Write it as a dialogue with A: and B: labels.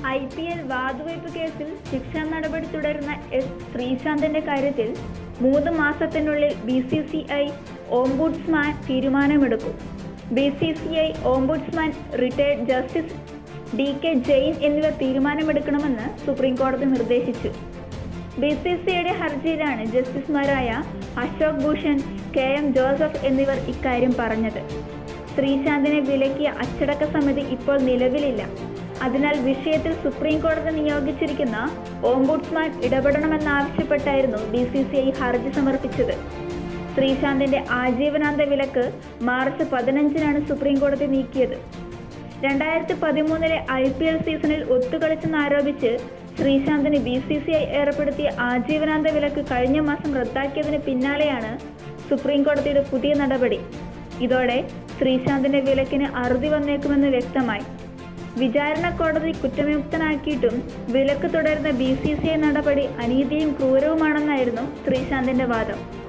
A: I P L വാതുവയ്പ് കേസിൽ ശിക്ഷാ നടപടി തുടരുന്ന എസ് ശ്രീശാന്തിന്റെ കാര്യത്തിൽ മൂന്ന് മാസത്തിനുള്ളിൽ B C C I ombudsman തീരുമാനമെടുക്കും B C C I ombudsman retired justice D K Jain എന്നിവർ തീരുമാനമെടുക്കണമെന്ന് സുപ്രീം കോടതി നിർദ്ദേശിച്ചു ബി സി സി ഐയുടെ ഹർജിയിലാണ് ജസ്റ്റിസുമാരായ Ashok Bhushan K M Joseph എന്നിവർ ഇക്കാര്യം പറഞ്ഞത് ശ്രീശാന്തിനെ വിലക്കിയ അച്ചടക്ക സമിതി ഇപ്പോൾ നിലവിലില്ല അതിനാൽ വിഷയത്തിൽ സുപ്രീം കോടതി നിയോഗിച്ചിരിക്കുന്ന ഓംബുഡ്സ്മാൻ ഇടപെടണമെന്നാവശ്യപ്പെട്ടായിരുന്നു ബി സി സി ഐ ഹർജി സമർപ്പിച്ചത് ശ്രീശാന്തിന്റെ ആജീവനാന്ത വിലക്ക് മാർച്ച് പതിനഞ്ചിനാണ് സുപ്രീം കോടതി നീക്കിയത് രണ്ടായിരത്തി പതിമൂന്നിലെ ഐ പി എൽ സീസണിൽ ഒത്തുകളിച്ചെന്നാരോപിച്ച് ശ്രീശാന്തിന് ബി സി സി ഐ ഏർപ്പെടുത്തിയ ആജീവനാന്ത വിലക്ക് കഴിഞ്ഞ മാസം റദ്ദാക്കിയതിന് പിന്നാലെയാണ് സുപ്രീം കോടതിയുടെ പുതിയ നടപടി ഇതോടെ ശ്രീശാന്തിന്റെ വിലക്കിന് അറുതി വന്നേക്കുമെന്ന് വ്യക്തമായി വിചാരണ കോടതി കുറ്റവിമുക്തനാക്കിയിട്ടും വിലക്ക് തുടരുന്ന ബി സി സി ഐ നടപടി അനീതിയും ക്രൂരവുമാണെന്നായിരുന്നു ശ്രീശാന്തിന്റെ വാദം